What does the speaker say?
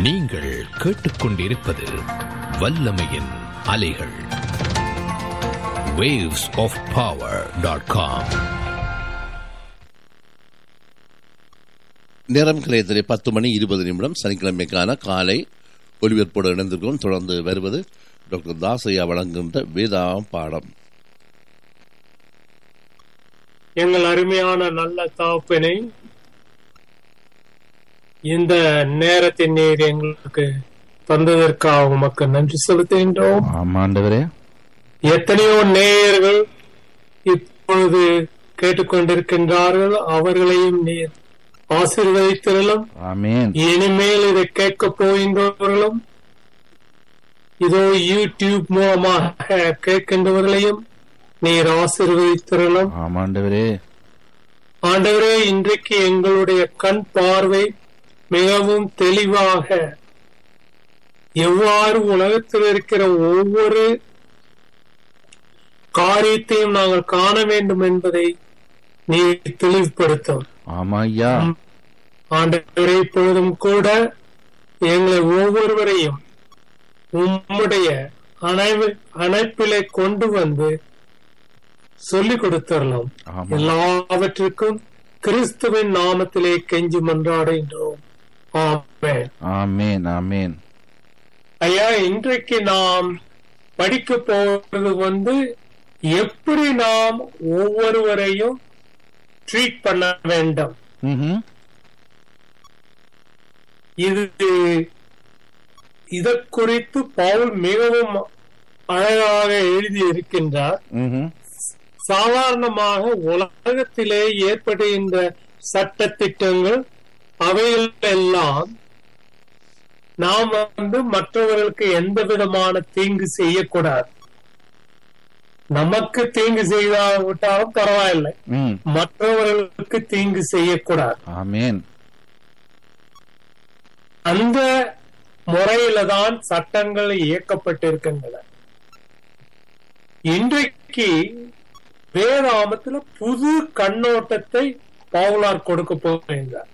நீங்கள் கேட்டுக்கொண்டிருப்பது வல்லமையின் அலைகள் waves of power.com நேரம் கிளையத்திலே பத்து மணி இருபது நிமிடம் சனிக்கிழமைக்கான காலை ஒலிபரப்போடு இணைந்திருக்கிறோம் தொடர்ந்து வருவது டாக்டர் தாசையா வழங்குகின்ற வேதா பாடம் எங்கள் அருமையான நல்ல தாப்பனை இந்த நேரத்தின் நீர் எங்களுக்கு தந்ததற்காக உமக்கு நன்றி செலுத்துகின்றோம் ஆமாண்டவரே எத்தனையோ நேயர்கள் இப்பொழுது கேட்டுக்கொண்டிருக்கின்றார்கள் அவர்களையும் நீர் ஆசீர்வதித்திரலும் ஆமேன் இனிமேல் இதை கேட்கப் போகின்றவர்களும் இதோ யூடியூப் மூலமாக கேட்கின்றவர்களையும் நீர் ஆசீர்வதித்திரலும் ஆமாண்டவரே ஆண்டவரே இன்றைக்கு எங்களுடைய கண் பார்வை மிகவும் தெளிவாக எவ்வாறு உலகத்தில் இருக்கிற ஒவ்வொரு காரியத்தையும் நாங்கள் காண வேண்டும் என்பதை நீ தெளிவுபடுத்தும் ஆமா ஐயா ஆண்டவரே இப்பொழுதும் கூட எங்களை ஒவ்வொருவரையும் உம்முடைய அணைவு அணைப்பிலே கொண்டு வந்து சொல்லிக் கொடுத்துடலாம் ஆமா எல்லாவற்றிற்கும் கிறிஸ்துவின் நாமத்திலே கெஞ்சி மன்றாடுகின்றோம் ஆமென் ஆமேன் ஆமேன் ஐயா இன்றைக்கு நாம் படிக்க போறது வந்து எப்படி நாம் ஒவ்வொருவரையும் ட்ரீட் பண்ண வேண்டும் ம்ஹும். இது இத குறித்து பவுல் மிகவும் அழகாக எழுதி இருக்கின்றார் ம்ஹும். சாதாரணமாக உலகத்திலே ஏற்படுகின்ற சட்ட திட்டங்கள் அவைகள் எல்லாம் நாம் வந்து மற்றவர்களுக்கு எந்த விதமான தீங்கு செய்யக்கூடாது நமக்கு தீங்கு செய்தாவிட்டாலும் பரவாயில்லை ம். மற்றவர்களுக்கு தீங்கு செய்யக்கூடாது ஆமேன் அந்த முறையில தான் சட்டங்கள் இயக்கப்பட்டிருக்கின்றன இன்றைக்கு வேதாமத்துல புது கண்ணோட்டத்தை பவுலார் கொடுக்க போகின்றார்